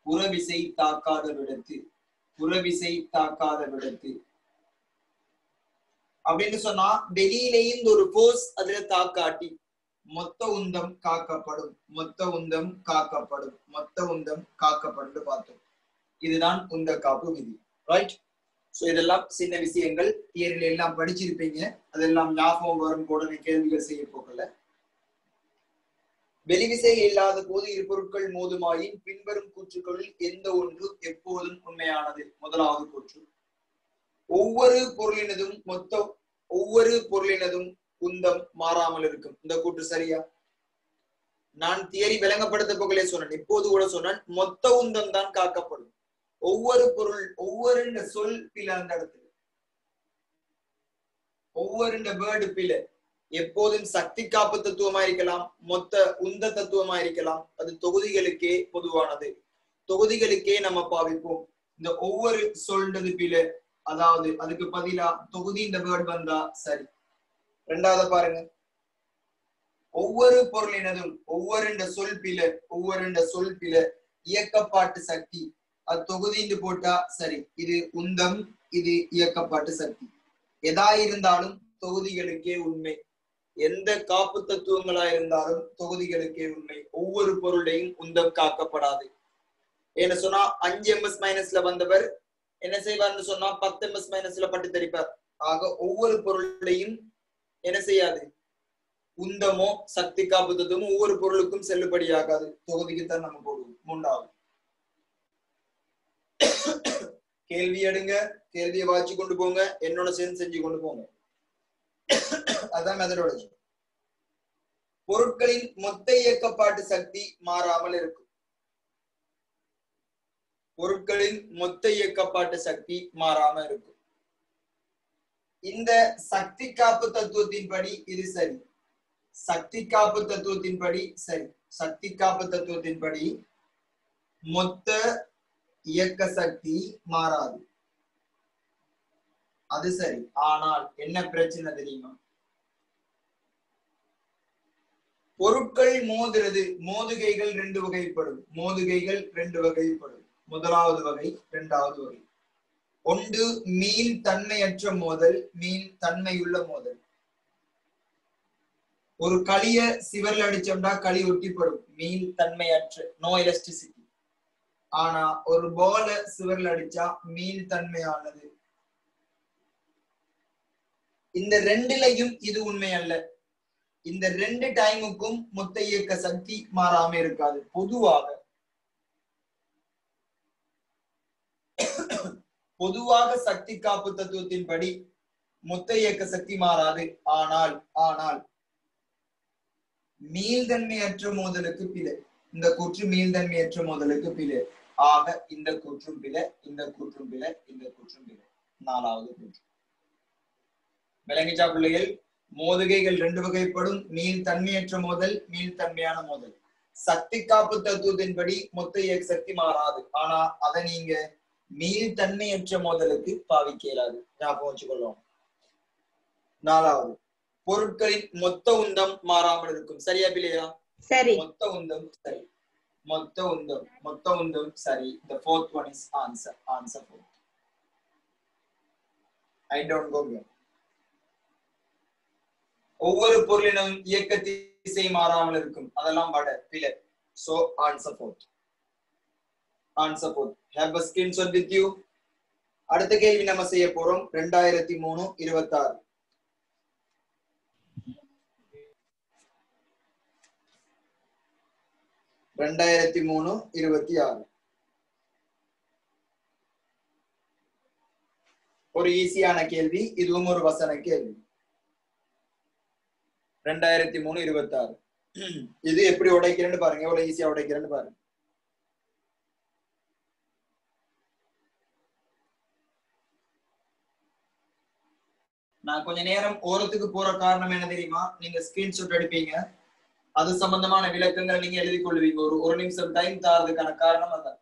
புறவிசை தாக்காத விடத்து புறவிசை தாக்காத விடத்து அப்படின்னு சொன்னா வெளியிலேயும் ஒரு போர்ஸ் அதுல தாக்காட்டி மொத்த உந்தம் காக்கப்படும் மொத்த உந்தம் காக்கப்படும் மொத்த உந்தம் காக்கப்படும் பார்த்தோம் இதுதான் உந்த காப்பு விதி ரைட் சோ இதெல்லாம் சின்ன விஷயங்கள் தியரில எல்லாம் படிச்சிருப்பீங்க அதெல்லாம் ஞாபகம் வரும் உடனே கேள்விகள் செய்ய போகல வெளிவிசை இல்லாத போது இரு பொருட்கள் மோதுமாயின் பின்வரும் கூற்றுக்களில் எந்த ஒன்று எப்போதும் உண்மையானது முதலாவது கூற்று ஒவ்வொரு பொருளினதும் மொத்த ஒவ்வொரு பொருளினதும் உந்தம் மாறாமல் இருக்கும் இந்த கூற்று சரியா நான் தியரி விளங்கப்படுத்த போகலே சொன்னேன் இப்போது கூட சொன்னேன் மொத்த உந்தம் தான் காக்கப்படும் ஒவ்வொரு பொருள் ஒவ்வொரு சொல் பில அந்த இடத்துல ஒவ்வொரு வேர்டு பில எப்போதும் சக்தி காப்பு தத்துவமா இருக்கலாம் மொத்த உந்த தத்துவமா இருக்கலாம் அது தொகுதிகளுக்கே பொதுவானது தொகுதிகளுக்கே நம்ம பாவிப்போம் இந்த ஒவ்வொரு சொல்றது பில அதாவது அதுக்கு பதிலா தொகுதி இந்த வேர்ட் வந்தா சரி ரெண்டாவது பாருங்க ஒவ்வொரு பொருளினதும் ஒவ்வொரு சொல் பில ஒவ்வொரு சொல் பில இயக்கப்பாட்டு சக்தி அது தொகுதிந்து போட்டா சரி இது உந்தம் இது இயக்கப்பாட்டு சக்தி எதா இருந்தாலும் தொகுதிகளுக்கே உண்மை எந்த காப்பு தத்துவங்களா இருந்தாலும் தொகுதிகளுக்கே உண்மை ஒவ்வொரு பொருளையும் உந்தம் காக்கப்படாது என்ன சொன்னா அஞ்சு எம்எஸ் மைனஸ்ல வந்தவர் என்ன செய்வார்னு சொன்னா பத்து எம்எஸ் மைனஸ்ல பட்டு தெரிப்பார் ஆக ஒவ்வொரு பொருளையும் என்ன செய்யாது உந்தமோ சக்தி காப்பு தத்துவமோ ஒவ்வொரு பொருளுக்கும் செல்லுபடியாகாது தொகுதிக்கு தான் நம்ம போடுவோம் மூன்றாவது கேள்வி எடுங்க கேள்வியை வாட்சி கொண்டு போங்க என்னோட சேர்ந்து செஞ்சு கொண்டு போங்க அதான் மெத்தடாலஜி பொருட்களின் மொத்த இயக்கப்பாட்டு சக்தி மாறாமல் இருக்கும் பொருட்களின் மொத்த இயக்கப்பாட்டு சக்தி மாறாம இருக்கும் இந்த சக்தி காப்பு தத்துவத்தின்படி இது சரி சக்தி காப்பு தத்துவத்தின்படி சரி சக்தி காப்பு தத்துவத்தின்படி மொத்த இயக்க சக்தி மாறாது அது சரி ஆனால் என்ன பிரச்சனை தெரியுமா பொருட்கள் மோதுறது மோதுகைகள் ரெண்டு வகைப்படும் மோதுகைகள் ரெண்டு வகைப்படும் முதலாவது வகை இரண்டாவது வகை ஒன்று மீள் தன்மையற்ற மோதல் மீள் தன்மையுள்ள மோதல் ஒரு களிய சிவர்ல அடிச்சோம்னா களி ஒட்டிப்படும் மீள் தன்மையற்ற நோ எலக்ட்ரிசிட்டி ஆனா ஒரு பால சிவர்ல அடிச்சா மீள் தன்மையானது இந்த ரெண்டுலையும் இது உண்மை அல்ல இந்த ரெண்டு டைமுக்கும் மொத்த இயக்க சக்தி மாறாம இருக்காது பொதுவாக பொதுவாக சக்தி காப்பு தத்துவத்தின்படி மொத்த இயக்க சக்தி மாறாது ஆனால் ஆனால் மீள்தன்மையற்ற மோதலுக்கு பிழை இந்த கூற்று மீள்தன்மையற்ற மோதலுக்கு பிழை ஆக இந்த கூற்றும் பிழை இந்த கூற்றும் பிழை இந்த கூற்றும் பிழை நாலாவது கூற்று விளங்கிச்சா பிள்ளைகள் மோதுகைகள் ரெண்டு வகைப்படும் மீள் தன்மையற்ற மோதல் மீள் தன்மையான மோதல் சக்தி காப்பு தத்துவத்தின்படி மொத்த இயக்க சக்தி மாறாது ஆனா அதை நீங்க மீள் தன்மையற்ற மோதலுக்கு பாவிக்க இயலாது ஞாபகம் வச்சுக்கொள்ளும் நாலாவது பொருட்களின் மொத்த உந்தம் மாறாமல் இருக்கும் சரியா பிள்ளையா சரி மொத்த உந்தம் சரி மொத்த உந்தம் மொத்த உந்தம் சரி the fourth one is answer answer fourth i don't go here ஒவ்வொரு பொருளினும் இயக்க திசை மாறாமல் இருக்கும் அதெல்லாம் வட பிழை so answer fourth answer fourth have a screenshot with you அடுத்த கேள்வி நம்ம செய்ய போறோம் ரெண்டாயிரத்தி மூணு இருபத்தாறு ரெண்டாயிரத்தி மூணு இருபத்தி ஆறு ஒரு ஈஸியான கேள்வி இதுவும் ஒரு வசன கேள்வி ரெண்டாயிரத்தி மூணு இருபத்தி ஆறு இது எப்படி உடைக்கிறேன்னு பாருங்க எவ்வளவு ஈஸியா உடைக்கிறேன்னு பாருங்க நான் கொஞ்ச நேரம் ஓரத்துக்கு போற காரணம் என்ன தெரியுமா நீங்க ஸ்கிரீன்ஷாட் எடுப்பீங்க அது சம்பந்தமான விளக்கங்களை நீங்க எழுதி கொள்வீங்க ஒரு ஒரு நிமிஷம் டைம் தாரதுக்கான காரணம் அதான்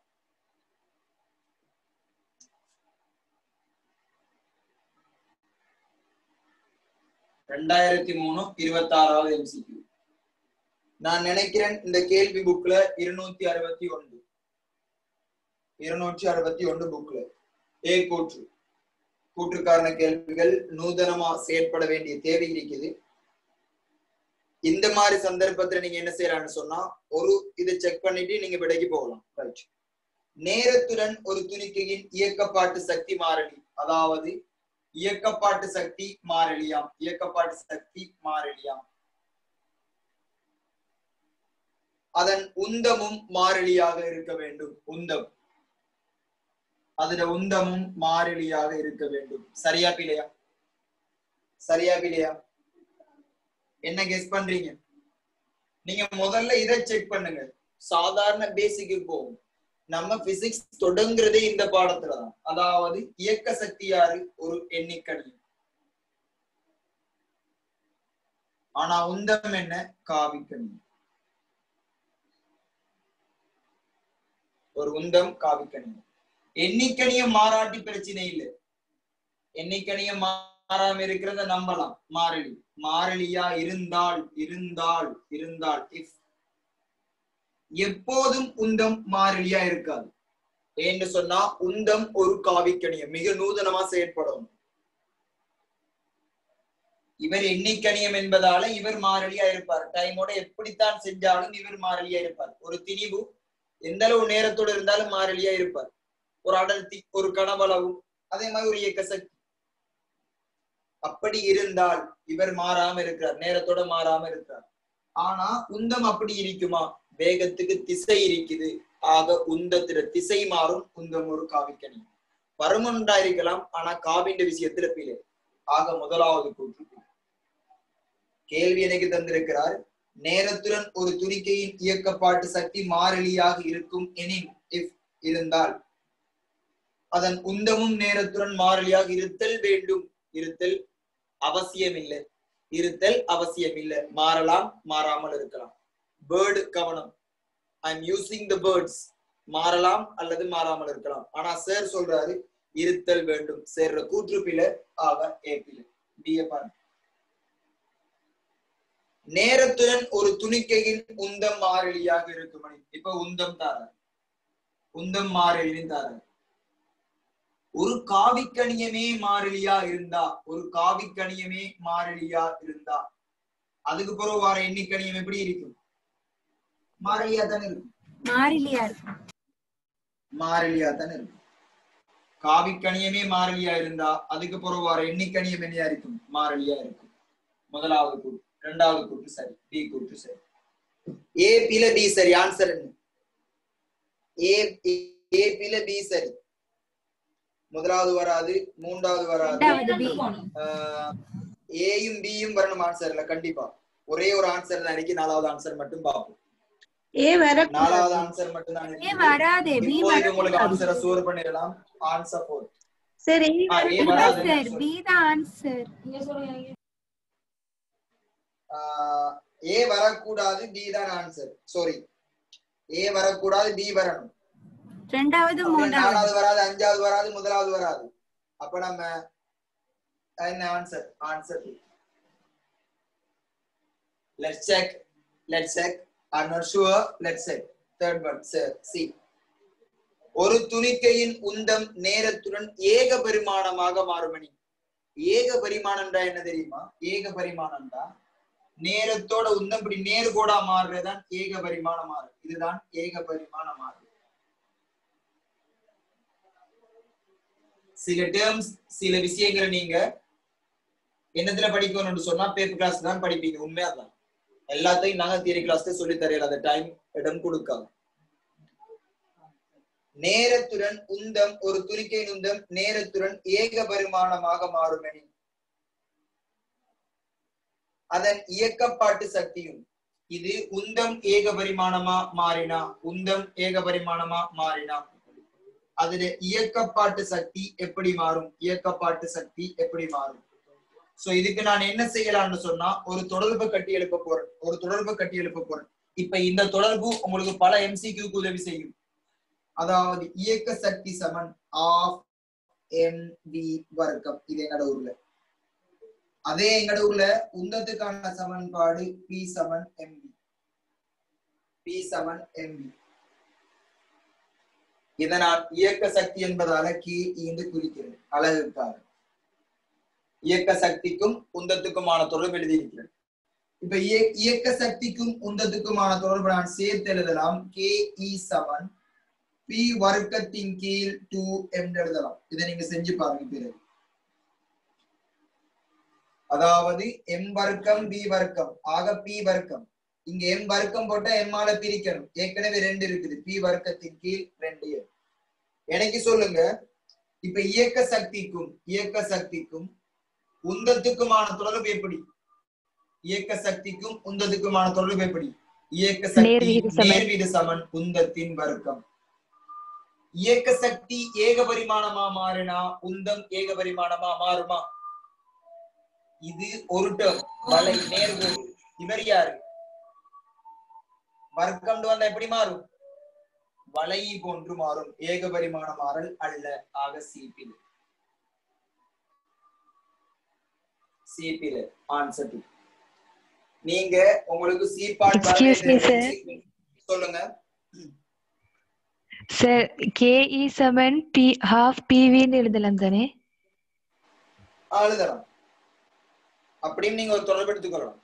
ரெண்டாயிரத்தி மூணு இருபத்தி ஆறாவது எம்சிக்யூ நான் நினைக்கிறேன் இந்த கேள்வி புக்ல இருநூத்தி அறுபத்தி ஒன்று இருநூற்றி அறுபத்தி ஒன்று புக்ல ஏ கூற்று கூற்றுக்காரண கேள்விகள் நூதனமா செயற்பட வேண்டிய தேவை இருக்குது இந்த மாதிரி சந்தர்ப்பத்துல நீங்க என்ன செய்யலாம்னு சொன்னா ஒரு இதை செக் பண்ணிட்டு நீங்க விடைக்கு போகலாம் ரைட் நேரத்துடன் ஒரு துணிக்கையின் இயக்கப்பாட்டு சக்தி மாறிலி அதாவது இயக்கப்பாட்டு சக்தி மாறிலியாம் இயக்கப்பாட்டு சக்தி மாறிலியாம் அதன் உந்தமும் மாறிலியாக இருக்க வேண்டும் உந்தம் அதுல உந்தமும் மாறிலியாக இருக்க வேண்டும் சரியா பிள்ளையா சரியா பிள்ளையா என்ன கெஸ் பண்றீங்க நீங்க முதல்ல இதை செக் பண்ணுங்க சாதாரண பேசிக்கு போகும் நம்ம பிசிக்ஸ் தொடங்குறதே இந்த பாடத்துல தான் அதாவது இயக்க சக்தி யாரு ஒரு எண்ணிக்கணி ஆனா உந்தம் என்ன காவிக்கணி ஒரு உந்தம் காவிக்கணி எண்ணிக்கணிய மாறாட்டி பிரச்சனை இல்லை எண்ணிக்கணிய மாறாம இருக்கிறத நம்பலாம் மாறிலி மாறிலியா இருந்தால் இருந்தால் இருந்தால் இஃப் எப்போதும் உந்தம் மாறிலியா இருக்காது ஏன்னு சொன்னா உந்தம் ஒரு காவிக்கணியம் மிக நூதனமா செயற்படும் இவர் எண்ணிக்கணியம் என்பதால இவர் மாறிலியா இருப்பார் டைமோட எப்படித்தான் செஞ்சாலும் இவர் மாறிலியா இருப்பார் ஒரு திணிவு எந்த அளவு நேரத்தோட இருந்தாலும் மாறிலியா இருப்பார் ஒரு அடர்த்தி ஒரு கனவளவும் அதே மாதிரி ஒரு இயக்க சக்தி அப்படி இருந்தால் இவர் மாறாம இருக்கிறார் நேரத்தோட மாறாம இருக்கிறார் ஆனா உந்தம் அப்படி இருக்குமா வேகத்துக்கு திசை இருக்குது ஆக உந்தத்தில திசை மாறும் உந்தம் ஒரு காவிக்கணி பருமண்டா இருக்கலாம் ஆனா காவின்ற விஷயத்துல பிழை ஆக முதலாவது கூற்று கேள்வி எனக்கு தந்திருக்கிறார் நேரத்துடன் ஒரு துணிக்கையின் இயக்கப்பாட்டு சக்தி மாறிலியாக இருக்கும் எனின் இஃப் இருந்தால் அதன் உந்தமும் நேரத்துடன் மாறிலியாக இருத்தல் வேண்டும் இருத்தல் அவசியம் இல்லை இருத்தல் அவசியம் இல்லை மாறலாம் மாறாமல் இருக்கலாம் பேர்டு கவனம் I am using the birds மாறலாம் அல்லது மாறாமல் இருக்கலாம் ஆனா சார் சொல்றாரு இருத்தல் வேண்டும் சேர்ற கூற்று பில ஆக ஏபில டிய பாருங்க நேரத்துடன் ஒரு துணிக்கையின் உந்தம் மாறிலியாக இருக்கும் இப்ப உந்தம் தார உந்தம் மாறிலின்னு தார ஒரு காவிக்கணியமே மாறிலியா இருந்தா ஒரு காவிக்கணியமே மாறிலியா இருந்தா அதுக்கு பிறகு வர எண்ணிக்கணியம் எப்படி இருக்கும் மாறிலியா தானே இருக்கும் மாறிலியா இருக்கும் மாறிலியா தானே இருக்கும் காவிக்கணியமே மாறிலியா இருந்தா அதுக்கு பிறகு வர எண்ணிக்கணியம் என்னையா இருக்கும் மாறிலியா இருக்கும் முதலாவது கூட்டு இரண்டாவது கூட்டு சரி பி கூட்டு சரி ஏ பில பி சரி ஆன்சர் என்ன ஏ ஏ பில பி சரி முதலாவது வராது மூன்றாவது வராது ரெண்டாவது பி ஏயும் பியும் வரணும் ஆன்சர்ல கண்டிப்பா ஒரே ஒரு ஆன்சர் தான் இருக்கு நாலாவது ஆன்சர் மட்டும் பார்ப்போம் ஏ வர நாலாவது ஆன்சர் மட்டும் தான் ஏ இருக்கு வராதே பி இப்போதைக்கு உங்களுக்கு ஆன்சரை ஸ்டோர் பண்ணிடலாம் ஆன்சர் போர் சரி ஆ, ஏ வராது சார் பி தான் ஆன்சர் ஏ வரக்கூடாது பி தான் ஆன்சர் சாரி ஏ வரக்கூடாது பி வரணும் ரெண்டாவது அப்புறம் மூன்றாவது நாலாவது வராது அஞ்சாவது வராது முதலாவது வராது அப்ப நம்ம என்ன answer answer let's check let's check I not sure let's check third one C ஒரு துணிக்கையின் உந்தம் நேரத்துடன் ஏக பரிமாணமாக மாறுமணி ஏக பரிமாணம்டா என்ன தெரியுமா ஏக பரிமாணம்டா நேரத்தோட உந்தம் இப்படி நேர்கோடா மாறுறதுதான் ஏக பரிமாணம் மாறு இதுதான் ஏக பரிமாண மாறு சில டேர்ம்ஸ் சில விஷயங்களை நீங்க என்னத்துல படிக்கணும்னு சொன்னா பேப்பர் கிளாஸ் தான் படிப்பீங்க உண்மையா தான் எல்லாத்தையும் நாங்க தியரி கிளாஸ்ல சொல்லி தரையில அந்த டைம் இடம் கொடுக்காம நேரத்துடன் உந்தம் ஒரு துணிக்கை உந்தம் நேரத்துடன் ஏக பரிமாணமாக மாறுமெனின் அதன் இயக்கப்பாட்டு சக்தியும் இது உந்தம் ஏக பரிமாணமா மாறினா உந்தம் ஏக பரிமாணமா மாறினா அதுல இயக்கப்பாட்டு சக்தி எப்படி மாறும் இயக்கப்பாட்டு சக்தி எப்படி மாறும் சோ இதுக்கு நான் என்ன செய்யலாம்னு சொன்னா ஒரு தொடர்பு கட்டி எழுப்ப போறேன் ஒரு தொடர்பு கட்டி எழுப்ப போறேன் இப்ப இந்த தொடர்பு உங்களுக்கு பல எம்சிக்யூக்கு உதவி செய்யும் அதாவது இயக்க சக்தி சமன் ஆஃப் எம் வி வர்க்கம் இது எங்கட ஊர்ல அதே எங்கட ஊர்ல உந்தத்துக்கான சமன்பாடு பி சமன் எம்பி பி சமன் எம்பி இதை நான் இயக்க சக்தி என்பதால கே ஈந்து குறிக்கிறேன் அழகுக்காக இயக்க சக்திக்கும் உந்தத்துக்குமான தொடர்பு எழுதியிருக்கிறேன் இப்ப இய- இயக்க சக்திக்கும் உந்தத்துக்குமான தொடர்பு நான் சேர்த்து எழுதலாம் கே இ சமன் பி வர்க்கத்தின் கீழ் டூ என்று எழுதலாம் இதை நீங்க செஞ்சு பாருங்க பிறகு அதாவது எம் வர்க்கம் பி வர்க்கம் ஆக பி வர்க்கம் இங்க எம் வர்க்கம் போட்டா எம்மால பிரிக்கணும் ஏற்கனவே ரெண்டு இருக்குது பி வர்க்கத்தின் கீழ் ரெண்டு எம் எனக்கு சொல்லுங்க இப்ப இயக்க சக்திக்கும் இயக்க சக்திக்கும் உந்தத்துக்குமான தொடர்பு எப்படி இயக்க சக்திக்கும் உந்தத்துக்குமான தொடர்பு எப்படி இயக்க சக்தி நேர்விகித சமன். நேர்விகித சமன் உந்தத்தின் வர்க்கம் இயக்க சக்தி ஏக பரிமாணமா மாறினா உந்தம் ஏக பரிமாணமா மாறுமா இது ஒரு டேர்ம் வலை நேர்கோடு இவர் யாரு வர்க்கம் வந்தா எப்படி மாறும் வலை போன்று மாறும் ஏக பரிமாண மாறல் அல்ல ஆக சிபில் சிபில் ஆன்சர் நீங்க உங்களுக்கு சீப்பாட் Excuse me, sir. சொல்லுங்க sir KE seven P half பிவின்னு எழுதலாம் தானே அழுதலாம் அப்படியும் நீங்க ஒரு தொடர்பு எடுத்துக்கொள்ளலாம்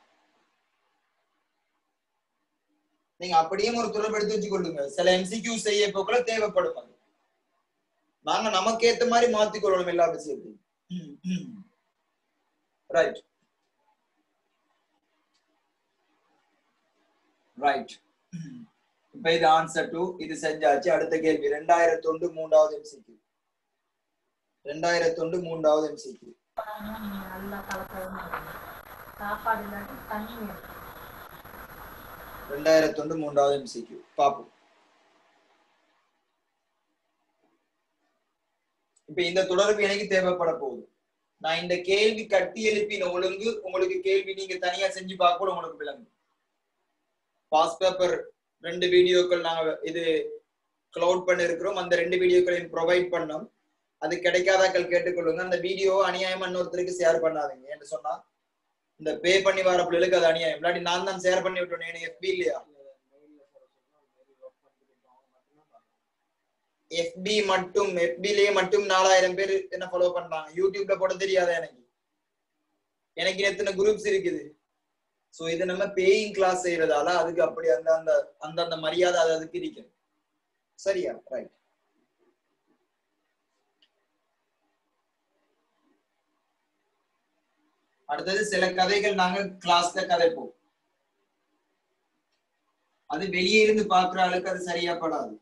நீங்க அப்படியும் ஒரு தொடர்பு எடுத்து வச்சுக்கொள்ளுங்க சில எம்சிக்யூ செய்ய போக்குல தேவைப்படும் அது நாங்க நமக்கு ஏத்த மாதிரி மாத்திக்கொள்ளணும் எல்லா விஷயத்தையும் ரைட் ரைட் இப்ப இது ஆன்சர் டு இது செஞ்சாச்சு அடுத்த கேள்வி ரெண்டாயிரத்தி ஒன்று மூன்றாவது எம்சிக்யூ ரெண்டாயிரத்தி ஒன்று மூன்றாவது எம்சிக்யூ நல்லா கலக்கணும் சாப்பாடு இல்லாட்டி தண்ணி வேணும். ரெண்டாயிரத்தி ஒன்று மூன்றாவது எம்சிக்யூ பார்ப்போம் இப்ப இந்த தொடர்பு எனக்கு தேவைப்பட போகுது நான் இந்த கேள்வி கட்டி எழுப்பின ஒழுங்கு உங்களுக்கு கேள்வி நீங்க தனியா செஞ்சு பார்க்க கூட உங்களுக்கு விளங்கும் பாஸ் பேப்பர் ரெண்டு வீடியோக்கள் நாங்க இது கிளவுட் பண்ணி இருக்கிறோம் அந்த ரெண்டு வீடியோக்களையும் ப்ரொவைட் பண்ணோம் அது கிடைக்காதாக்கள் கேட்டுக்கொள்ளுங்க அந்த வீடியோ அநியாயமா இன்னொருத்தருக்கு ஷேர் பண்ணாதீங்க என்று சொன்னா இந்த பே பண்ணி வர பிள்ளைகளுக்கு அது அநியாயம் இல்லாட்டி நான் தான் ஷேர் பண்ணி விட்டோம் எனக்கு எஃபி இல்லையா எஃபி மட்டும் எஃபிலேயே மட்டும் நாலாயிரம் பேர் என்ன ஃபாலோ பண்றாங்க யூடியூப்ல போட தெரியாத எனக்கு எனக்கு எத்தனை குரூப்ஸ் இருக்குது சோ இது நம்ம பேயிங் கிளாஸ் செய்யறதால அதுக்கு அப்படி அந்த அந்த அந்தந்த மரியாதை அது அதுக்கு இருக்கு சரியா ரைட் அடுத்தது சில கதைகள் நாங்க கிளாஸ்ல கதைப்போம் அது வெளியே இருந்து பாக்குற ஆளுக்கு அது சரியா படாது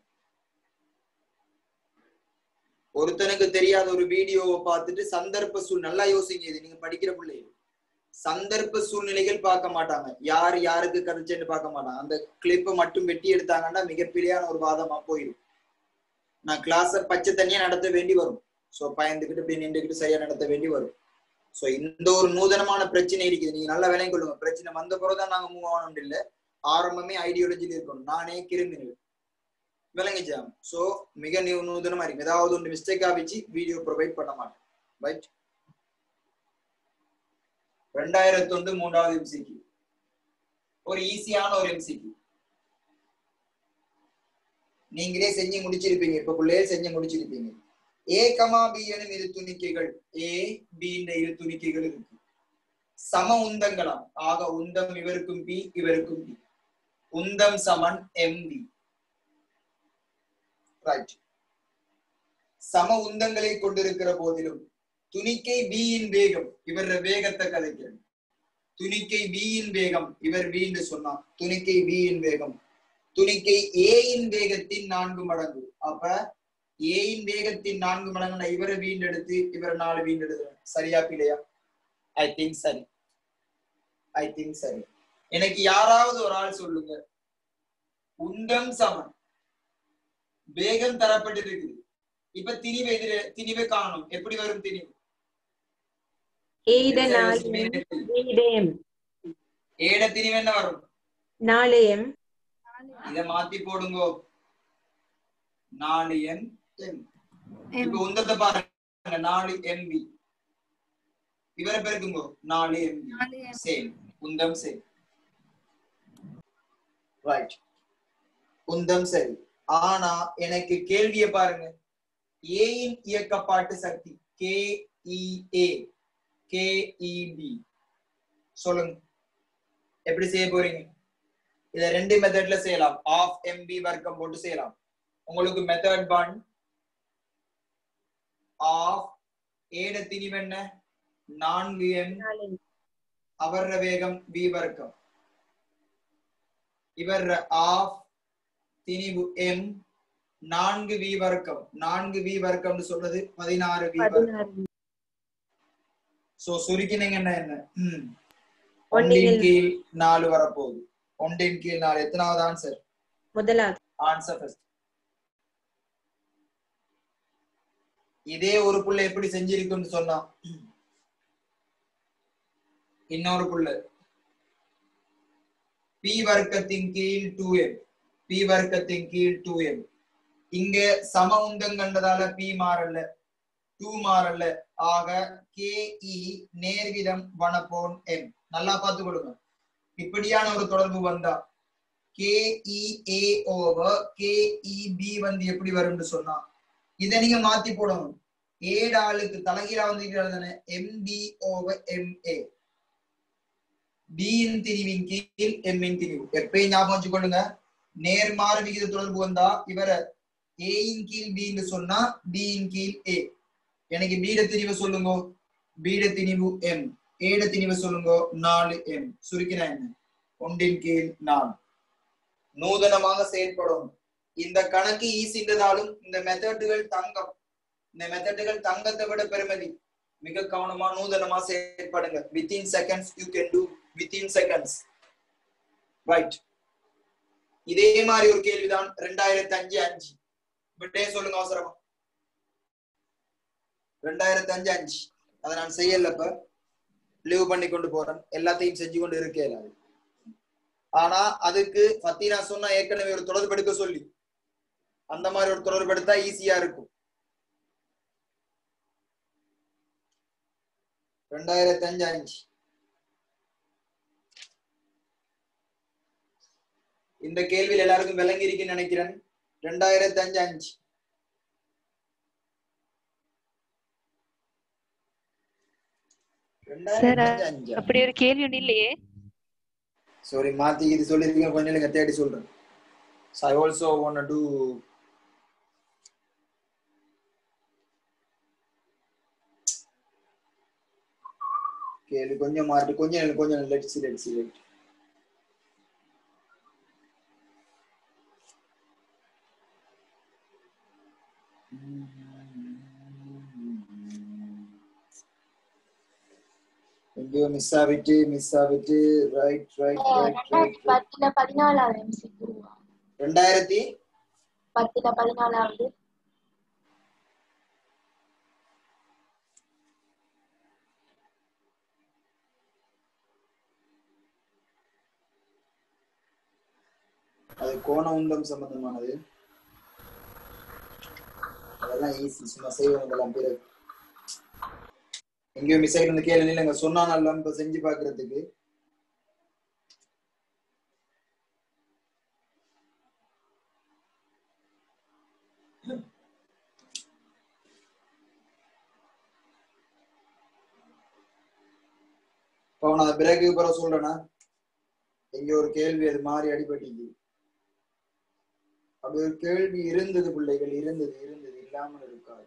ஒருத்தனுக்கு தெரியாத ஒரு வீடியோவை பார்த்துட்டு சந்தர்ப்ப சூழ் நல்லா யோசிங்க இது நீங்க படிக்கிற பிள்ளைங்க சந்தர்ப்ப சூழ்நிலைகள் பார்க்க மாட்டாங்க யார் யாருக்கு கதைச்சேன்னு பார்க்க மாட்டாங்க அந்த கிளிப்பை மட்டும் வெட்டி எடுத்தாங்கன்னா மிகப்பெரியான ஒரு வாதமா போயிடும் நான் கிளாஸ பச்சை தனியா நடத்த வேண்டி வரும் சோ பயந்துகிட்டு இப்படி நின்றுகிட்டு சரியா நடத்த வேண்டி வரும் சோ இந்த ஒரு நூதனமான பிரச்சனை இருக்குது நீங்க நல்லா விலையும் கொள்ளுங்க பிரச்சனை வந்த பிறகுதான் நாங்க மூவ் ஆகணும் இல்ல ஆரம்பமே ஐடியாலஜில இருக்கணும் நானே கிருமினல் விளங்கிச்சா சோ மிக நூ- நூதனமா இருக்கு ஏதாவது ஒன்று மிஸ்டேக் ஆகிச்சு வீடியோ ப்ரொவைட் பண்ண மாட்டேன் ரைட் ரெண்டாயிரத்தி ஒன்று மூன்றாவது எம்சிக்கு ஒரு ஈஸியான ஒரு எம்சிக்கு நீங்களே செஞ்சு முடிச்சிருப்பீங்க இப்ப பிள்ளையே செஞ்சு முடிச்சிருப்பீங்க ஏ கமா பி எனும் இரு துணிக்கைகள் ஏ பி இந்த இரு துணிக்கைகள் இருக்கு சம உந்தங்களாம் ஆக உந்தம் இவருக்கும் பி இவருக்கும் பி உந்தம் சமன் எம் பி ரைட் சம உந்தங்களை கொண்டிருக்கிற போதிலும் துணிக்கை B யின் வேகம் இவர் வேகத்தை கதைக்கிறது துணிக்கை B யின் வேகம் இவர் V என்று சொன்னான் துணிக்கை B யின் வேகம் துணிக்கை A யின் வேகத்தின் நான்கு மடங்கு அப்ப A யின் வேகத்தின் நான்கு மடங்கு நான் இவரை வீண்டெடுத்து இவரை நாலு வீண்டெடுக்கிறேன் சரியா பிள்ளையா ஐ திங்க் சரி ஐ திங்க் சரி எனக்கு யாராவது ஒரு ஆள் சொல்லுங்க உந்தம் சமன் வேகம் தரப்பட்டிருக்குது இப்ப திணிவை எதிர திணிவை காணும் எப்படி வரும் திணிவு ஏட நாலு ஏட எம் ஏட திணிவு என்ன வரும் நாலு எம் இத மாத்தி போடுங்கோ நாலு என் எம் இப்ப உந்தத்தை பாருங்க நாலு எம்பி இவரை பெருக்குங்கோ நாலு எம்பி நாலு M. சேம் உந்தம் சேம் ரைட் உந்தம் சரி ஆனா எனக்கு கேள்விய பாருங்க ஏயின் இயக்கப்பாட்டு சக்தி கே ஏ கேஇபி சொல்லுங்க எப்படி செய்ய போறீங்க இத ரெண்டு மெத்தட்ல செய்யலாம் ஆஃப் எம்பி வர்க்கம் போட்டு செய்யலாம் உங்களுக்கு மெத்தட் ஒன் ஆஃப் ஏட திணிவு என்ன நான்கு எம் நாலு அவர வேகம் வி வர்க்கம் இவர் ஆஃப் திணிவு எம் நான்கு வி வர்க்கம் நான்கு வி வர்க்கம்னு சொல்றது பதினாறு வி வர்க்கம் பதினாறு சோ சுருக்கினீங்கன்னா என்ன ம். ஒன்றில் ஒன்றின் கீழ் நாலு வரப்போகுது ஒன்றின் கீழ் நாலு எத்தனாவது ஆன்சர் முதலாவது ஆன்சர் ஃபர்ஸ்ட் இதே ஒரு புள்ள எப்படி செஞ்சிருக்குன்னு சொன்னா இன்னொரு புள்ள பி வர்க்கத்தின் கீழ் டூ எம் பி வர்க்கத்தின் கீழ் டூ எம் இங்க சம உந்தம் கண்டதால பி மாறல டூ மாறல ஆக கே இ நேர்விதம் வனப்போன் எம் நல்லா பார்த்து கொடுங்க இப்படியான ஒரு தொடர்பு வந்தா கேஇஏ ஓவர் கேஇபி வந்து எப்படி வரும்னு சொன்னா இதை நீங்க மாத்தி போடணும் ஏழு ஆளுக்கு தலைகீழா வந்து எழுதுன எம்பி ஓவர் எம்ஏ பியின் திரிவின் கீழ் எம்மின் திரிவு எப்பயும் ஞாபகம் வச்சுக்கொள்ளுங்க நேர்மாற விகித தொடர்பு வந்தா இவரை ஏயின் கீழ் பின்னு சொன்னா பியின் கீழ் ஏ எனக்கு பீட திரிவு சொல்லுங்க பீட திணிவு எம் ஏட திணிவு சொல்லுங்க நாலு எம் சுருக்கினா என்ன ஒன்றின் கீழ் நாலு நூதனமாக செயல்படும் இந்த கணக்கு ஈசின்றதாலும் இந்த மெத்தட்டுகள் தங்கம் இந்த மெத்தட்டுகள் தங்கத்தை விட பெருமதி மிக கவனமா நூதனமா செயல்படுங்க within seconds you can do within seconds right இதே மாதிரி ஒரு கேள்விதான் ரெண்டாயிரத்தி அஞ்சு அஞ்சு விட்டே சொல்லுங்க அவசரமா ரெண்டாயிரத்தி அஞ்சு அஞ்சு அதை நான் செய்யல இப்ப லீவ் பண்ணி கொண்டு போறேன் எல்லாத்தையும் செஞ்சு கொண்டு இருக்கேன் அது ஆனா அதுக்கு பத்தி நான் சொன்ன ஏற்கனவே ஒரு தொடர்பெடுக்க சொல்லி அந்த மாதிரி ஒரு தொடர்பெடுத்தா ஈஸியா இருக்கும் ரெண்டாயிரத்தி அஞ்சு அஞ்சு இந்த கேள்வியில் எல்லாருக்கும் விளங்கி இருக்குன்னு நினைக்கிறேன் ரெண்டாயிரத்தி அஞ்சு அஞ்சு ரெண்டாயிரத்தி அஞ்சு அஞ்சா அப்படி ஒரு கேள்வி ஒண்ணு இல்லையே சாரி மாத்தி இது சொல்லிருக்கீங்க கொஞ்சம் இல்லைங்க தேடி சொல்றேன் so i also want to do கேள்வி கொஞ்சம் மாறி கொஞ்சம் இல்ல, கொஞ்சம் லெட்ஸ் லெட்ஸ் லெட் எங்கேயோ மிஸ் ஆகிட்டு மிஸ் ஆகிட்டு ரைட் ரைட் ரைட் ரெண்டாயிரத்தி ரைட் பத்துல பதினாலாவது எம்சிக்கு ரெண்டாயிரத்தி பத்துல பதினாலாவது அது கோண உண்டம் சம்பந்தமானது அதெல்லாம் ஈஸி சும்மா செய்வோம் இதெல்லாம் பிறகு எங்கேயோ மிஸ் ஆகிட்டு கேள்வி இல்லைங்க சொன்னா நல்லா இப்ப செஞ்சு பாக்குறதுக்கு இப்போ நான் பிறகு பிறகு சொல்றேன்னா எங்க ஒரு கேள்வி அது மாறி அடிபட்டிக்கு அப்படி ஒரு கேள்வி இருந்தது பிள்ளைகள் இருந்தது இருந்தது இல்லாமல் இருக்காது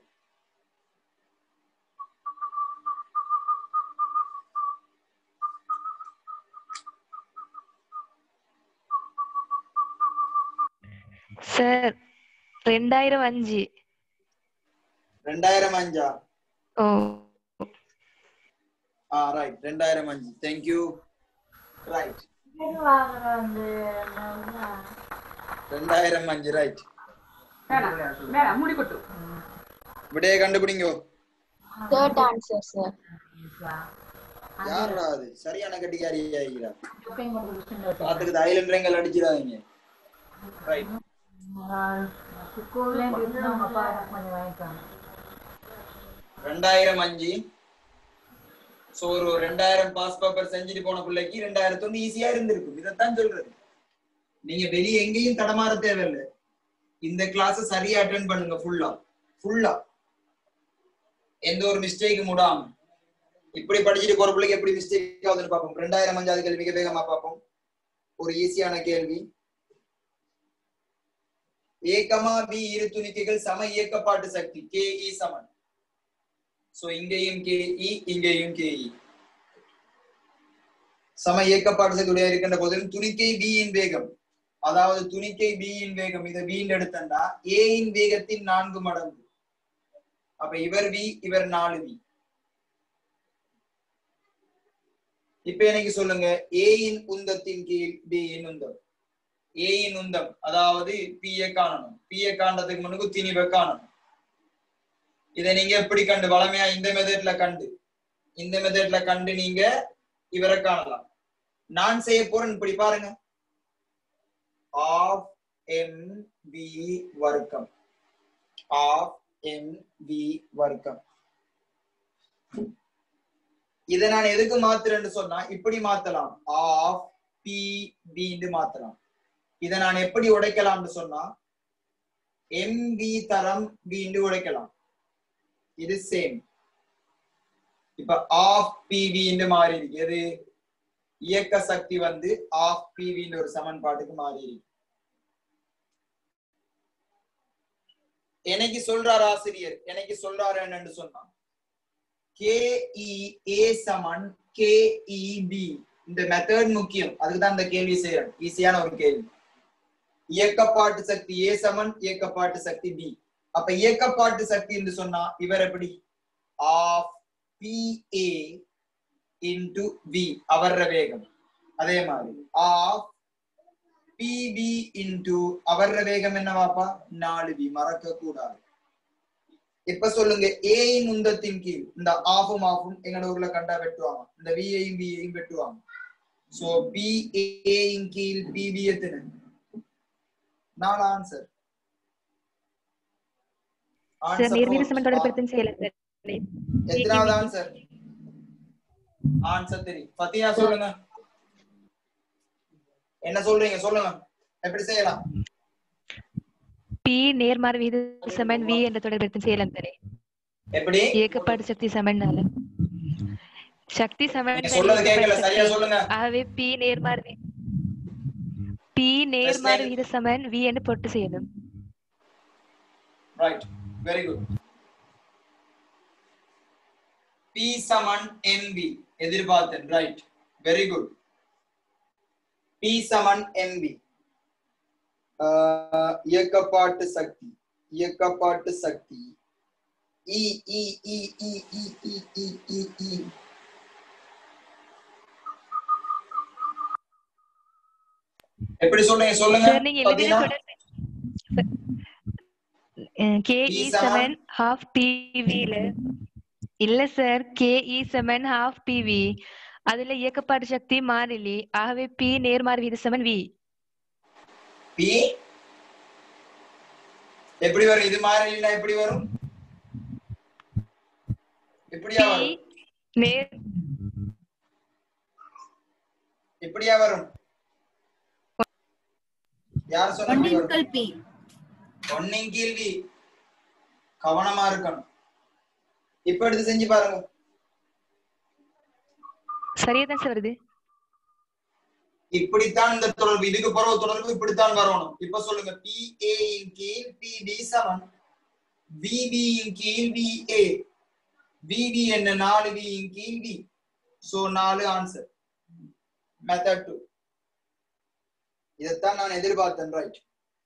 சார் ரெண்டாயிரம் அஞ்சு ரெண்டாயிரம் அஞ்சா ஓ ஆ ரைட் ரெண்டாயிரம் அஞ்சு தேங்க்யூ ரைட் வாங்குற வந்து என்ன ரெண்டாயிரம் அஞ்சு ரைட் மேடம் மூடி கொட்டு விடைய கண்டுபிடிங்க தேர்ட் ஆன்சர் சார் யாருடா அது சரியான கட்டிக்காரி ஆகிறா எப்பயும் கொண்டு போய் சின்ன வச்சு. பாத்துக்கு ஐலண்ட்ரங்கள் அடிச்சிடாதீங்க ரைட் ஸ்கூல்ல இருந்து அவங்க அப்பா எனக்கு கொஞ்சம் வாங்கிட்டாங்க ரெண்டாயிரம் அஞ்சு சோ ஒரு ரெண்டாயிரம் பாஸ் பேப்பர் செஞ்சுட்டு போன பிள்ளைக்கு ரெண்டாயிரத்து ஒண்ணு ஈஸியா இருந்திருக்கும் இதைத்தான் சொல்றது நீங்க வெளியே எங்கேயும் தடமாற தேவையில்லை இந்த கிளாஸ் சரியா அட்டென்ட் பண்ணுங்க ஃபுல்லா ஃபுல்லா எந்த ஒரு மிஸ்டேக்கும் விடாம இப்படி படிச்சுட்டு போற பிள்ளைக்கு எப்படி மிஸ்டேக் ஆகுதுன்னு பார்ப்போம் ரெண்டாயிரம் அஞ்சாவது கேள்வி மிக வேகமா பார்ப்போம் ஒரு ஈஸியான கேள்வி ஏகமா பி இரு துணிக்கைகள் சம இயக்கப்பாட்டு சக்தி கே இ சமன் சோ இங்கேயும் கே இ இங்கேயும் கே இ சம இயக்கப்பாட்டு சக்தியுடைய இருக்கின்ற போதிலும் துணிக்கை B இன் வேகம் அதாவது துணிக்கை B இன் வேகம் இதை B ன்னு எடுத்தா A இன் வேகத்தின் நான்கு மடங்கு அப்ப இவர் V இவர் நாலு V இப்ப எனக்கு சொல்லுங்க A இன் உந்தத்தின் கீழ் B இன் உந்தம் A இன் உந்தம் அதாவது P ய காணணும் P ய காண்றதுக்கு முன்னுக்கு திணிவை காணணும் இதை நீங்க எப்படி கண்டு வளமையா இந்த மெத்தட்ல கண்டு இந்த மெத்தட்ல கண்டு நீங்க இவரை காணலாம் நான் செய்ய போறேன் இப்படி பாருங்க ஆஃப் எம் வி வர்க்கம் ஆஃப் எம் வி வர்க்கம் இதை நான் எதுக்கு மாத்துறேன்னு சொன்னா இப்படி மாத்தலாம் ஆஃப் பி பின்னு மாத்தலாம் இதை நான் எப்படி உடைக்கலாம்னு சொன்னா எம் வி தரம் பின்னு உடைக்கலாம் இது சேம் இப்ப ஆஃப் பிவின்னு மாறி இருக்கு எது இயக்க சக்தி வந்து ஆஃப் பிவின்னு ஒரு சமன்பாட்டுக்கு மாறி இருக்கு எனக்கு சொல்றார் ஆசிரியர் எனக்கு சொல்றாரு என்னன்னு சொன்னா கே ஏ சமன் கே பி இந்த மெத்தட் முக்கியம் அதுக்கு தான் இந்த கேள்வி செய்யறேன் ஈஸியான ஒரு கேள்வி இயக்கப்பாட்டு சக்தி ஏ சமன் இயக்கப்பாட்டு சக்தி பி அப்ப இயக்கப்பாட்டு சக்தி என்று சொன்னா இவர் எப்படி ஆஃப் பிஏ இன்டு வி அவர வேகம் அதே மாதிரி ஆஃப் பிபி இன்டு அவர வேகம் என்னவாப்பா நாலு வி மறக்க கூடாது இப்ப சொல்லுங்க ஏ இன் உந்தத்தின் கீழ் இந்த ஆஃபும் ஆஃபும் எங்களோட ஊர்ல கண்டா வெட்டுவாங்க இந்த விஐயும் விஐயும் வெட்டுவாங்க சோ பி இன் கீழ் பிபி எத்தனை நாலு ஆன்சர் சார் நேர்வீத சமன்பாடு படுத்தும் செய்யலாம் சார் எத்தனாவது ஆன்சர் ஆன்சர் தெரியும் ஃபத்தியா சொல்லுங்க என்ன சொல்றீங்க சொல்லுங்க எப்படி செய்யலாம் பி நேர்மாறு வீத சமன் வி என்ற தொடர்படுத்தும் செய்யலாம் தானே எப்படி இயக்கப்பாடு சக்தி சமன்னால சக்தி சமன் நீங்க சொல்றது கேட்கல சரியா சொல்லுங்க ஆகவே பி நேர்மாறு வி- பி நேர்மாறு வீத சமன் வி என்று பொட்டு செய்யணும் ரைட் வெரி குட் பி சமன் எம்பி எதிர்பார்த்தேன் ரைட் வெரி குட் பி சமன் எம்பி இயக்கப்பாட்டு சக்தி இயக்கப்பாட்டு சக்தி இ இ இ இ இ இ இ இ இ எப்படி சொல்லுங்க சொல்லுங்க சார் நீங்க எழுதின பாத்தீங்கன்னா, தொடர் கே P இ சமன் செவன் ஹாஃப் பிவில இல்ல sir K E seven half PV அதுல இயக்கப்பாடு சக்தி மாறிலி ஆகவே பி நேர்மாறு வீத சமன் வி பி எப்படி வரும் இது மாதிரி இல்லைன்னா எப்படி வரும் எப்படியா பி வரும் நேர் எப்படியா வரும் யார் சொன்ன எப்படி வரும்? ஒன்னின்கல் பி ஒன்னின் கேள்வி கவனமா இருக்கணும் இப்ப எடுத்து செஞ்சு பாருங்க சரியா தான் சார் வருது இப்படித்தான் இந்த தொடர்பு இதுக்கு பிறகு தொடர்பு இப்படித்தான் வரணும் இப்ப சொல்லுங்க பி ஏ இன் கீழ் பி பி சமன் விபி இன் கீழ் வி ஏ விபி என்ன நாலு வி இன் கீழ் வி சோ நாலு ஆன்சர் மெத்தட் டூ இதைத்தான் நான் எதிர்பார்த்தேன் ரைட்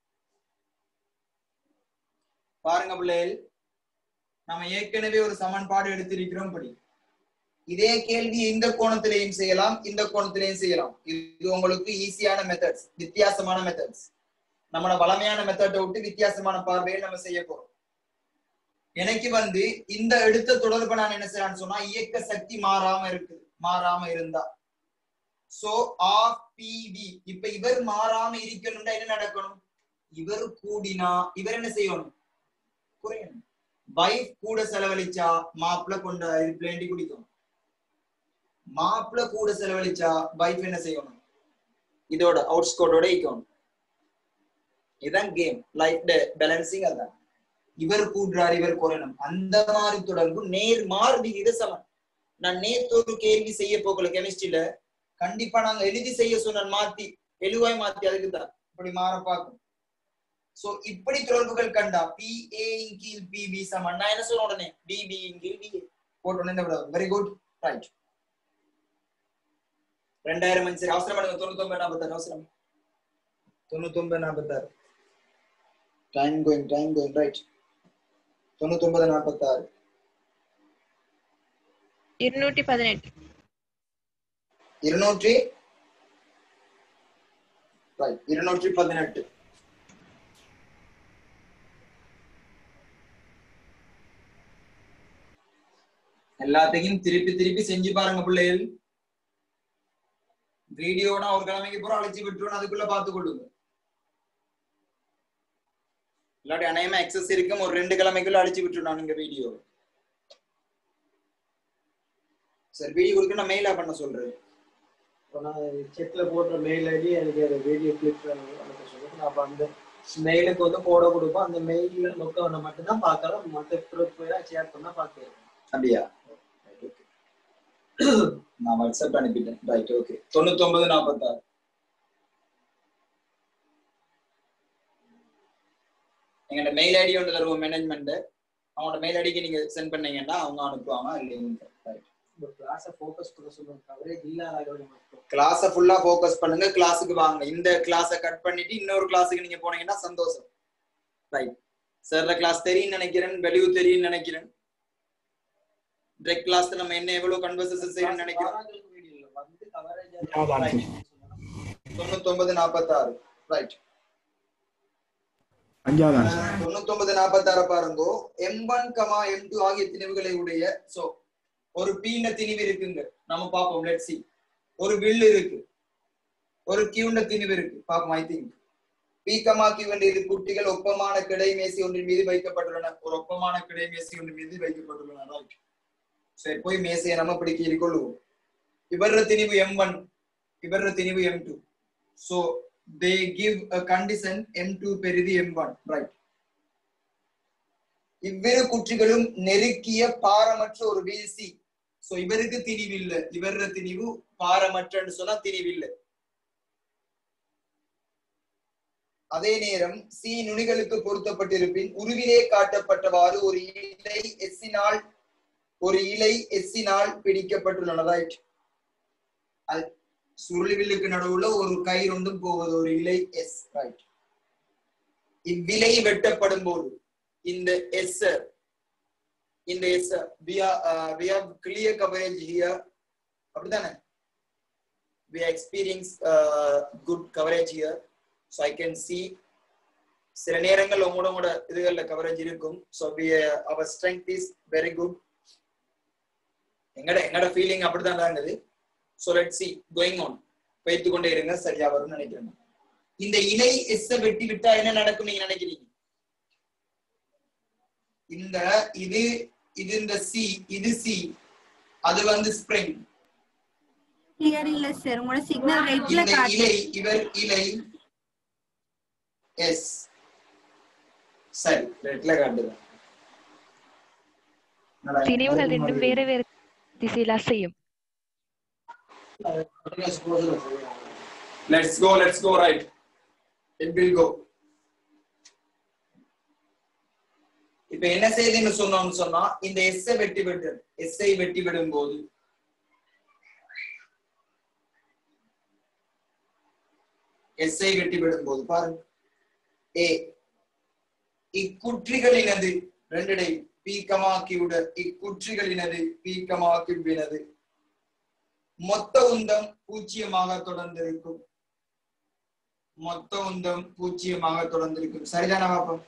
பாருங்க பிள்ளைகள் நம்ம ஏற்கனவே ஒரு சமன்பாடு எடுத்திருக்கிறோம் படி இதே கேள்வி இந்த கோணத்திலையும் செய்யலாம் இந்த கோணத்திலையும் செய்யலாம் இது உங்களுக்கு ஈஸியான மெத்தட்ஸ் வித்தியாசமான மெத்தட்ஸ் நம்மளோட வளமையான மெத்தட்டை விட்டு வித்தியாசமான பார்வையை நம்ம செய்ய போறோம் எனக்கு வந்து இந்த எடுத்த தொடர்பை நான் என்ன செய்யலாம்னு சொன்னா இயக்க சக்தி மாறாம இருக்குது மாறாம இருந்தா சோ ஆஃப் பிவி இப்ப இவர் மாறாம இருக்கணும்னா என்ன நடக்கணும் இவர் கூடினா இவர் என்ன செய்யணும் குறையணும் வைஃப் கூட செலவழிச்சா மாப்பிள்ள கொண்ட இது பிளேண்டி குடிக்கும் மாப்பிள்ள கூட செலவழிச்சா வைஃப் என்ன செய்யணும் இதோட அவுட்ஸ்கோட்டோட இருக்கணும் இதுதான் கேம் லைஃப் பேலன்சிங் அதான் இவர் கூடுறார் இவர் குறையணும் அந்த மாதிரி தொடர்பு நேர் மாறு விகித சமன் நான் நேத்து ஒரு கேள்வி செய்ய போகல கெமிஸ்ட்ரியில கண்டிப்பா நாங்க எழுதி செய்ய சொன்ன மாத்தி எழுவாய் மாத்தி அதுக்கு தான் இப்படி மாற பார்க்கும் சோ இப்படி தொடர்புகள் கண்டா பி ஏ இன் கீழ் பி பி சமன் நான் என்ன சொன்ன உடனே பி பி இன் கீழ் பி போட்ட உடனே வெரி குட் ரைட் ரெண்டாயிரம் மணி சரி அவசரம் பண்ணுங்க தொண்ணூத்தி ஒன்பது நாற்பத்தாறு அவசரம் தொண்ணூத்தி ஒன்பது நாற்பத்தாறு time going time going right தொண்ணூத்தி ஒன்பது நாற்பத்தாறு இருநூற்றி பதினெட்டு இருநூற்றி ரைட் இருநூற்றி பதினெட்டு எல்லாத்தையும் திருப்பி திருப்பி செஞ்சு பாருங்க பிள்ளைகள் வீடியோனா ஒரு கிழமைக்கு பூரா அழைச்சி விட்டுருவோம் அதுக்குள்ள பார்த்து கொள்ளுங்க இல்லாட்டி அநேகமா எக்ஸஸ் இருக்கும் ஒரு ரெண்டு கிழமைக்குள்ள அழிச்சு விட்டுருணும் நீங்க வீடியோ சரி வீடியோ கொடுக்க நான் மெயிலா பண்ண சொல்றேன் இப்போ நான் செக்கில் போடுற மெயில் ஐடி எனக்கு அந்த வீடியோ கிளிக் அனுப்ப சொல்லுங்க நான் அப்போ அந்த மெயிலுக்கு வந்து போட கொடுப்போம் அந்த மெயிலில் லொக்க ஒன்று மட்டும்தான் பார்க்கலாம் மற்ற ப்ரூஃப் ஷேர் பண்ணால் பார்க்கலாம் அப்படியா Right, okay. நான் வாட்ஸ்அப் அனுப்பிட்டேன் ரைட் ஓகே தொண்ணூத்தி ஒன்பது நாற்பத்தாறு எங்கள்ட்ட மெயில் ஐடி ஒன்று தருவோம் மேனேஜ்மெண்ட் அவங்களோட மெயில் ஐடிக்கு நீங்க சென்ட் பண்ணீங்கன்னா அவங்க அனுப்புவாங்க லிங்க் ரைட் இந்த கிளாஸை ஃபோக்கஸ் பண்ண சொல்லுங்க கவரேஜ் இல்லாத மட்டும் கிளாஸ ஃபுல்லா ஃபோக்கஸ் பண்ணுங்க கிளாஸுக்கு வாங்க இந்த கிளாஸை கட் பண்ணிட்டு இன்னொரு கிளாஸுக்கு நீங்க போனீங்கன்னா சந்தோஷம் ரைட் சார் கிளாஸ் தெரியும் நினைக்கிறேன் வெளியூ தெரியும் நினைக்கிறேன் direct கிளாஸ்ல நம்ம என்ன எவ்வளவு கன்வர்சேஷன் செய்யணும்னு நினைக்கிறோம் வீடியோ இல்லை வந்து கவரேஜ் தொண்ணூத்தி ஒன்பது நாற்பத்தாறு ரைட் அஞ்சாவது ஆன்சர் தொண்ணூத்தி ஒன்பது நாற்பத்தாறு பாருங்க M one comma M two ஆகிய திணிவுகளை உடைய சோ ஒரு பீண்ட திணிவு இருக்குங்க நம்ம பார்ப்போம் லெட் சி ஒரு வில் இருக்கு ஒரு கியூண்ட திணிவு இருக்கு பார்ப்போம் I think P comma Q என்ற இரு குட்டிகள் ஒப்பமான கிடை மேசி ஒன்றின் மீது வைக்கப்பட்டுள்ளன ஒரு ஒப்பமான கிடை மேசி ஒன்றின் மீது வைக்கப்பட்டுள்ளன ரைட் சரி போய் மேசையை நம்ம இப்படி கீழ் கொள்ளுவோம் இவர திணிவு எம் ஒன் இவர திணிவு M two so they give a condition m2 பெரிது m1 right இவ்விரு குற்றிகளும் நெருக்கிய பாரமற்ற ஒரு வீழ்ச்சி சோ இவருக்கு திணிவில்லை இவர திணிவு பாரமற்றன்னு சொன்னா திணிவில்லை அதே நேரம் சி நுனிகளுக்கு பொருத்தப்பட்டிருப்பின் உருவிலே காட்டப்பட்டவாறு ஒரு இலை எஸ்ஸினால் ஒரு இலை எஸ்ஸினால் பிடிக்கப்பட்டுள்ளன ரைட் சுருளிவில்லுக்கு நடுவுல ஒரு கயிறு ஒன்றும் போவது ஒரு இலை எஸ் ரைட் இவ்விலை வெட்டப்படும் போது இந்த எஸ் இந்த S we are uh, we have clear coverage here அப்படிதானே we are experience uh, good coverage here so i can see சில நேரங்கள் உங்களோட உங்களோட இதுகள்ல கவரேஜ் இருக்கும் so we uh, our strength is very good எங்கட எங்கட ஃபீலிங் அப்படிதான் இருந்தது so let's see going on வைத்துக் கொண்டே இருங்க சரியா வரும்னு நினைக்கிறேன் இந்த இலை எஸ் வெட்டி விட்டா என்ன நடக்கும் நீங்க நினைக்கிறீங்க இந்த இது இது இந்த சி இது சி அது வந்து ஸ்ப்ரிங் கிளியர் இல்ல சார் உங்களோட சிக்னல் ரெட்ல இந்த காட்டு இலை இவர் இலை எஸ் சரி ரெட்ல காட்டுதான் திணிவுகள் ரெண்டும் வேற வேற திசையில் அசையும் let's go let's go right it will go இப்ப என்ன செய்யுதுன்னு சொன்னோம்னு சொன்னா இந்த எஸ் வெட்டி விடு எஸ் ஐ வெட்டி விடும் போது எஸ் ஐ வெட்டி விடும் போது பாருங்க ஏ இக்குற்றிகளினது ரெண்டடை பீக்கமாக்கிவிட இக்குற்றிகளினது பீக்கமாக்கிவினது மொத்த உந்தம் பூஜ்ஜியமாக தொடர்ந்திருக்கும் மொத்த உந்தம் பூஜ்ஜியமாக தொடர்ந்திருக்கும் சரிதானே பாப்போம்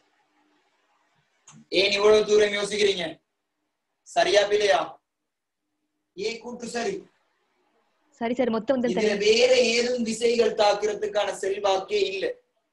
ஏன் இவ்வளவு தூரம் யோசிக்கிறீங்க சரியா பிள்ளையா ஏ கூட்டு சரி சரி சரி மொத்தம் வந்து இதுல வேற ஏதும் திசைகள் தாக்குறதுக்கான செல்வாக்கே இல்ல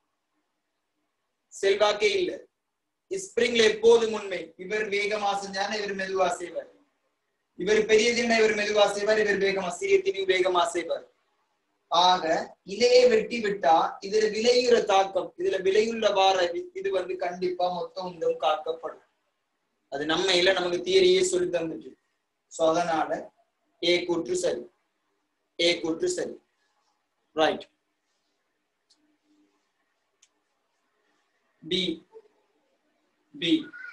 செல்வாக்கே இல்ல ஸ்பிரிங்ல எப்போதும் உண்மை இவர் வேகமா செஞ்சானா இவர் மெதுவா செய்வார் இவர் பெரிய தின இவர் மெதுவா செய்வார் இவர் வேகமா சிறிய திணிவு வேகமா செய்வார் ஆக இலையை வெட்டி விட்டா இதுல விளையுற தாக்கம் இதுல விளையுள்ள வார வி- இது வந்து கண்டிப்பா மொத்தம் உண்டும் காக்கப்படும் அது நம்ம இல்ல நமக்கு தியரியே சொல்லி தந்துட்டு சோ அதனால ஏ கூற்று சரி ஏ கூற்று சரி ரைட் பி பி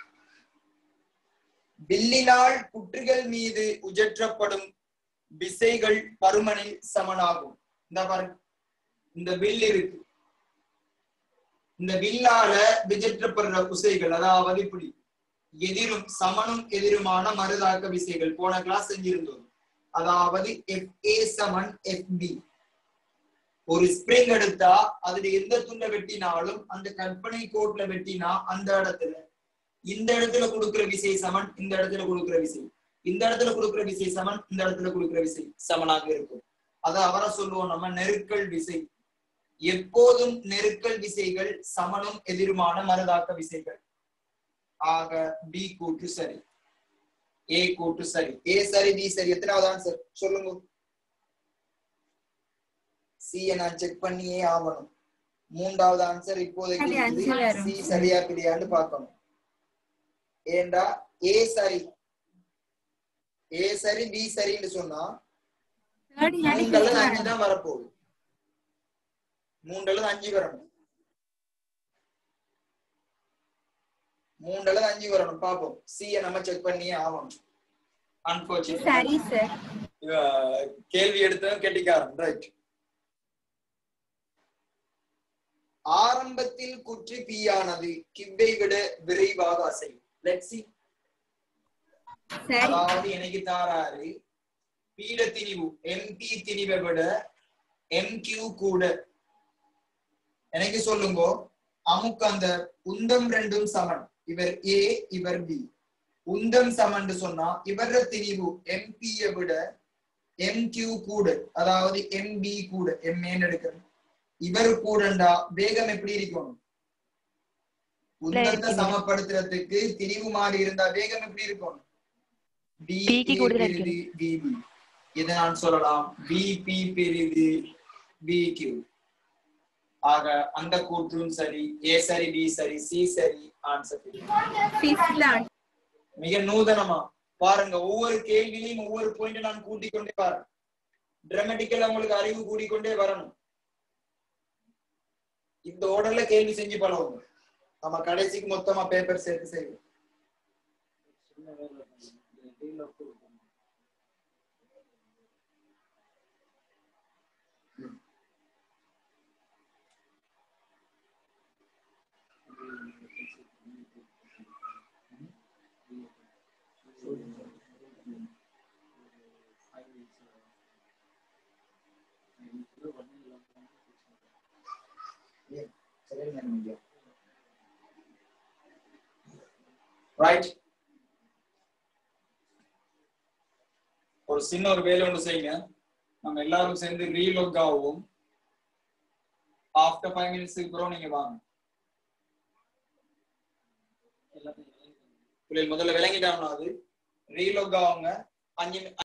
வில்லினால் குற்றிகள் மீது உஜற்றப்படும் விசைகள் பருமனில் சமனாகும் இந்த பாருங்க இந்த வில் இருக்கு இந்த வில்லால விஜற்றப்படுற விசைகள் அதாவது இப்படி எதிரும் சமனும் எதிருமான மறுதாக்க விசைகள் போன கிளாஸ் செஞ்சிருந்தோம் அதாவது எஃப் ஏ சமன் எஃப் பி ஒரு ஸ்ப்ரிங் எடுத்தா அதுல எந்த துண்டை வெட்டினாலும் அந்த கற்பனை கோட்ல வெட்டினா அந்த இடத்துல இந்த இடத்துல கொடுக்கிற விசை சமன் இந்த இடத்துல கொடுக்கிற விசை இந்த இடத்துல கொடுக்கிற விசை சமன் இந்த இடத்துல கொடுக்கிற விசை சமனாக இருக்கும் அத அவரை சொல்லுவோம் நம்ம நெருக்கல் விசை எப்போதும் நெருக்கல் விசைகள் சமனும் எதிருமான மறுதாக்க விசைகள் ஆக பி கூற்று சரி ஏ கூற்று சரி ஏ சரி பி சரி எத்தனாவது ஆன்சர் சொல்லுங்க சி நான் செக் பண்ணியே ஆகணும் மூன்றாவது ஆன்சர் இப்போதைக்கு சரி, answer இருக்குது. வரும். சி சரியா இல்லையான்னு பார்க்கணும் ஏண்டா ஏ சரி ஏ சரி பி சரின்னு சொன்னா தேர்ட் இல்லாட்டி மூன்று அல்லது fifth அஞ்சு வரணும். தான் வரப்போகுது மூன்று அல்லது அஞ்சு வரணும் மூன்று அல்லது அஞ்சு வரணும் பாப்போம் சிய நம்ம செக் பண்ணியே ஆகணும் அன்பார்ச்சுனேட் சரி சார் கேள்வி எடுத்தவன் கெட்டிக்காரன் ரைட் ஆரம்பத்தில் குற்றி பீயானது கிவ்வை விட விரைவாக அசையும் லெட் சி சரி அதாவது எனக்கு தாராரு பீட திணிவு எம்பி திணிவை விட எம்கியூ கூட எனக்கு சொல்லுங்க அமுக்கு அந்த உந்தம் ரெண்டும் சமன் இவர் ஏ இவர் பி உந்தம் சமன் சொன்னா இவர திணிவு எம்பிய விட எம்கியூ கூட அதாவது எம்பி கூட எம்ஏன்னு எடுக்கிறது இவர் கூடண்டா வேகம் எப்படி இருக்கணும் உந்தத்தை சமப்படுத்துறதுக்கு திணிவு மாறி இருந்தா வேகம் எப்படி இருக்கணும் P க்கு கூடுதலா பெரிது VB. இதை நான் சொல்லலாம் பிபி பெரிது பிக்யூ ஆக அந்த கூற்றும் சரி ஏ சரி பி சரி சி சரி ஆன்சர் ஃபிஃப்த்ல மிக நூதனமா பாருங்க ஒவ்வொரு கேள்வியிலையும் ஒவ்வொரு பாயிண்ட் நான் கூட்டிக் கொண்டே வரேன் டிராமட்டிக்கலா உங்களுக்கு அறிவு கூடிக்கொண்டே வரணும் இந்த ஓர்டர்ல கேள்வி செஞ்சு பழகும் நம்ம கடைசிக்கு மொத்தமா பேப்பர் சேர்த்து செய்வோம் சின்ன வேலை இந்த டீல் ஆஃப் ரைட் ஒரு சின்ன ஒரு வேலை ஒன்று செய்யுங்க நம்ம எல்லாரும் சேர்ந்து ரீலோக் ஆகும் ஆஃப்டர் ஃபைவ் மினிட்ஸ்க்கு அப்புறம் நீங்க வாங்க பிள்ளைகள் முதல்ல விளங்கிட்டாங்கன்னா அது ரீலோக் ஆகுங்க அஞ்சு